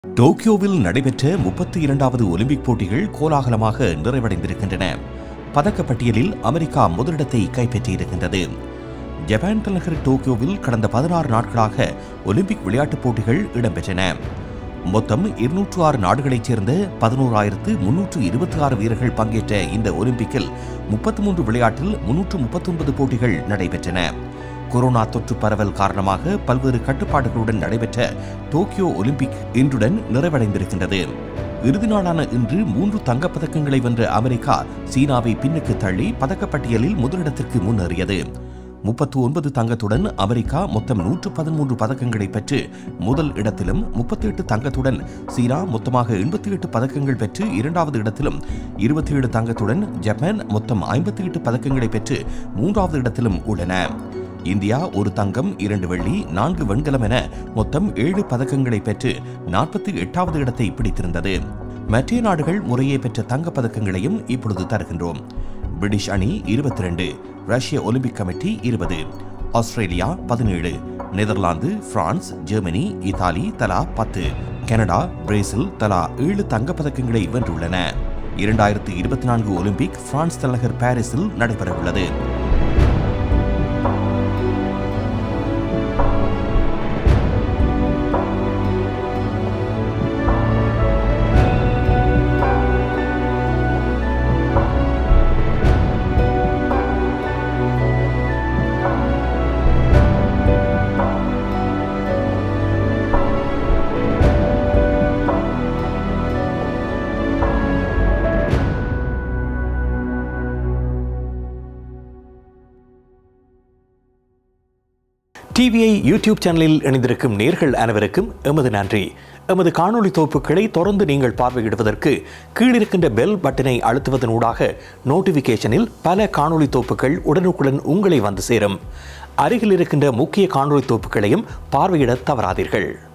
டோக்கியோவில் நடைபெற்ற முப்பத்தி இரண்டாவது ஒலிம்பிக் போட்டிகள் கோலாகலமாக நிறைவடைந்திருக்கின்றன பதக்கப்பட்டியலில் அமெரிக்கா முதலிடத்தை கைப்பற்றியிருக்கின்றது ஜப்பான் தலைநகர் டோக்கியோவில் கடந்த பதினாறு நாட்களாக ஒலிம்பிக் விளையாட்டுப் போட்டிகள் இடம்பெற்றன மொத்தம் இருநூற்று ஆறு நாடுகளைச் சேர்ந்த பதினோராயிரத்து முன்னூற்று இருபத்தி ஆறு வீரர்கள் பங்கேற்ற இந்த ஒலிம்பிக்கில் முப்பத்தி மூன்று விளையாட்டில் முன்னூற்று முப்பத்தொன்பது போட்டிகள் நடைபெற்றன கொரோனா தொற்று பரவல் காரணமாக பல்வேறு கட்டுப்பாடுகளுடன் நடைபெற்ற டோக்கியோ ஒலிம்பிக் இன்றுடன் நிறைவடைந்திருக்கின்றது இறுதி நாளான இன்று மூன்று தங்கப்பதக்கங்களை வென்ற அமெரிக்கா சீனாவை பின்னுக்கு தள்ளி பதக்கப்பட்டியலில் முதலிடத்திற்கு முன்னேறியது முப்பத்து ஒன்பது தங்கத்துடன் அமெரிக்கா மொத்தம் நூற்று பதிமூன்று பதக்கங்களை பெற்று முதல் இடத்திலும் முப்பத்தி எட்டு தங்கத்துடன் சீனா மொத்தமாக எண்பத்தி எட்டு பதக்கங்கள் பெற்று இரண்டாவது இடத்திலும் இருபத்தி ஏழு தங்கத்துடன் ஜப்பான் மொத்தம் ஐம்பத்தி எட்டு பதக்கங்களை பெற்று மூன்றாவது இடத்திலும் உள்ளன இந்தியா ஒரு தங்கம் இரண்டு வெள்ளி நான்கு வெண்கலம் என மொத்தம் ஏழு பதக்கங்களை பெற்று நாற்பத்தி எட்டாவது இடத்தை பிடித்திருந்தது மற்ற நாடுகள் முறையே பெற்ற தங்கப் பதக்கங்களையும் இப்பொழுது தருகின்றோம் பிரிட்டிஷ் அணி இருபத்தி ரெண்டு ரஷ்ய ஒலிம்பிக் கமிட்டி இருபது ஆஸ்திரேலியா பதினேழு நெதர்லாந்து பிரான்ஸ் ஜெர்மனி இத்தாலி தலா பத்து கனடா பிரேசில் தலா ஏழு தங்கப்பதக்கங்களை வென்றுள்ளன இரண்டாயிரத்து இருபத்தி நான்கு ஒலிம்பிக் பிரான்ஸ் தலைநகர் பாரிஸில் நடைபெறவுள்ளது டிவிஐ யூடியூப் சேனலில் இணைந்திருக்கும் நேர்கள் அனைவருக்கும் எமது நன்றி எமது காணொளி தொகுப்புகளை தொடர்ந்து நீங்கள் பார்வையிடுவதற்கு கீழிருக்கின்ற பெல் பட்டனை அழுத்துவதனூடாக நோட்டிஃபிகேஷனில் பல காணொளி தொகுப்புகள் உடனுக்குடன் உங்களை வந்து சேரும் அருகில் இருக்கின்ற முக்கிய காணொளி தொகுப்புகளையும் பார்வையிட தவறாதீர்கள்